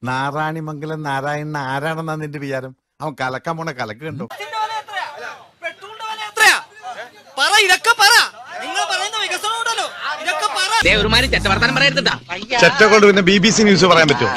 നാരായണിമംഗലം നാരായണൻ ആരാണെന്നാ നിന്റെ വിചാരം അവൻ കലക്കാൻ പോണ കലക്ക് കണ്ടോ പെട്രോളിന്റെ വില എത്രയാ പറ ഇതൊക്കെ പറ നിങ്ങൾ പറയുന്ന വികസനം ഉണ്ടല്ലോ ഇതൊക്കെ പറ ഒരുമാതിരി ചെറ്റവർത്താനം പറയരുതാ ചെറ്റ കൊണ്ട് പിന്നെ ബി ബി സി ന്യൂസ് പറയാൻ പറ്റുമോ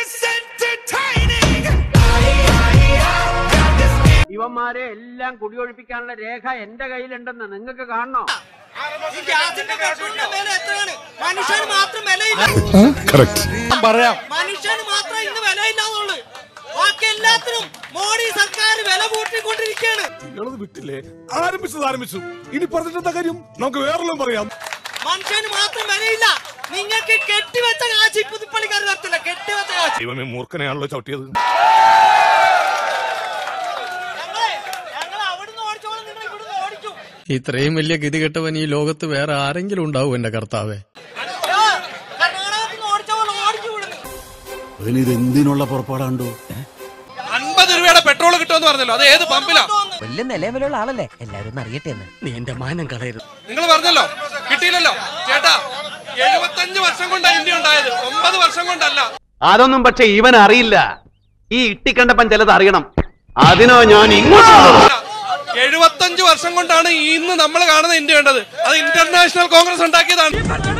ഇവന്മാരെ എല്ലാം കുടിയൊഴിപ്പിക്കാനുള്ള രേഖ എന്റെ കയ്യിലുണ്ടെന്ന് നിങ്ങൾക്ക് കാണണോ ഈ ഗ്യാസിന്റെ പെട്രോളിന്റെ വില എത്രയാണ് മനുഷ്യന് മാത്രം വിലയില്ല പറയാം മനുഷ്യന് മാത്രം ഇന്ന് വിലയില്ലാന്നുള്ളു ബാക്കി എല്ലാത്തിനും മോഡി സർക്കാർ വില കൂട്ടിക്കൊണ്ടിരിക്കുകയാണ് നിങ്ങളത് വിട്ടില്ലേ ആരംഭിച്ചത് ആരംഭിച്ചു ഇനി പറഞ്ഞിട്ടെന്താ കാര്യം നമുക്ക് വേറെല്ലാം പറയാം മനുഷ്യന് മാത്രം വിലയില്ല നിങ്ങൾക്ക് കെട്ടിവെച്ച കാശ് ഈ പുതുപ്പള്ളിക്കാർ തരത്തില്ല കെട്ടിവെച്ച കാശ് ദൈവമേ മൂർഖനെയാണല്ലോ ചവിട്ടിയത് ഞങ്ങളെ ഞങ്ങൾ അവിടുന്ന് ഓടിച്ചോളം നിങ്ങൾ ഇവിടുന്ന് ഓടിച്ചു ഇത്രയും വലിയ ഗതികെട്ടവൻ ഈ ലോകത്ത് വേറെ ആരെങ്കിലും ഉണ്ടാവും എന്റെ കർത്താവേ ആ, കർണാടകത്തിൽ നിന്ന് ഓടിച്ച പോലെ ഓടിച്ചു വിടുന്നു ഇത് എന്തിനുള്ള പുറപ്പാടാണ്ടോ അൻപത് രൂപയുടെ പെട്രോൾ കിട്ടുമെന്ന് പറഞ്ഞല്ലോ അത് ഏത് പമ്പിലാ വലിയ നിലവിലുള്ള ആളല്ലേ എല്ലാവരും ഒന്ന് അറിയട്ടെ എന്ന് നീ എന്റെ മാനം കളയരുത് നിങ്ങൾ പറഞ്ഞല്ലോ കിട്ടിയില്ലല്ലോ ചേട്ടാ എഴുപത്തഞ്ച് വർഷം കൊണ്ടാണ് ഇന്ത്യ ഉണ്ടായത് ഒമ്പത് വർഷം കൊണ്ടല്ല അതൊന്നും പക്ഷെ ഇവൻ അറിയില്ല ഈ ഇട്ടിക്കണ്ടപ്പൻ ചിലത് അറിയണം അതിനോ ഞാൻ ഇങ്ങോട്ട് എഴുപത്തഞ്ച് വർഷം കൊണ്ടാണ് ഇന്ന് നമ്മൾ കാണുന്ന ഇന്ത്യ വേണ്ടത് അത് ഇന്റർനാഷണൽ കോൺഗ്രസ് ഉണ്ടാക്കിയതാണ്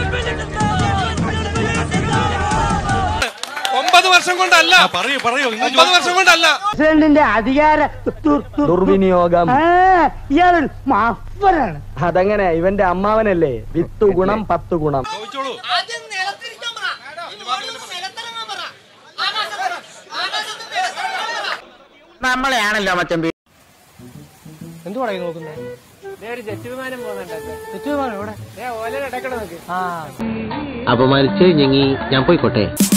ഒമ്പത് വർഷം കൊണ്ടല്ല പറയൂ പറയൂ ഒമ്പത് വർഷം കൊണ്ടല്ല പ്രസിഡന്റിന്റെ അധികാര ദുർവിനിയോഗം ഇയാളൊരു മാഫനാണ് അതങ്ങനെ ഇവന്റെ അമ്മാവനല്ലേ വിത്തു ഗുണം പത്ത് ഗുണം ചോദിച്ചോളൂ ആദ്യം നിലത്തിരിക്കാൻ പറ ഇനി ഓടുന്നത് നിലത്തിറങ്ങാൻ പറ ആകാശത്ത് ആകാശത്ത് നിലത്തിറങ്ങാൻ പറ നമ്മളെയാണല്ലോ മച്ചമ്പി അപമാനിച്ച് ഞങ്ങി ഞാൻ പോയിക്കോട്ടെ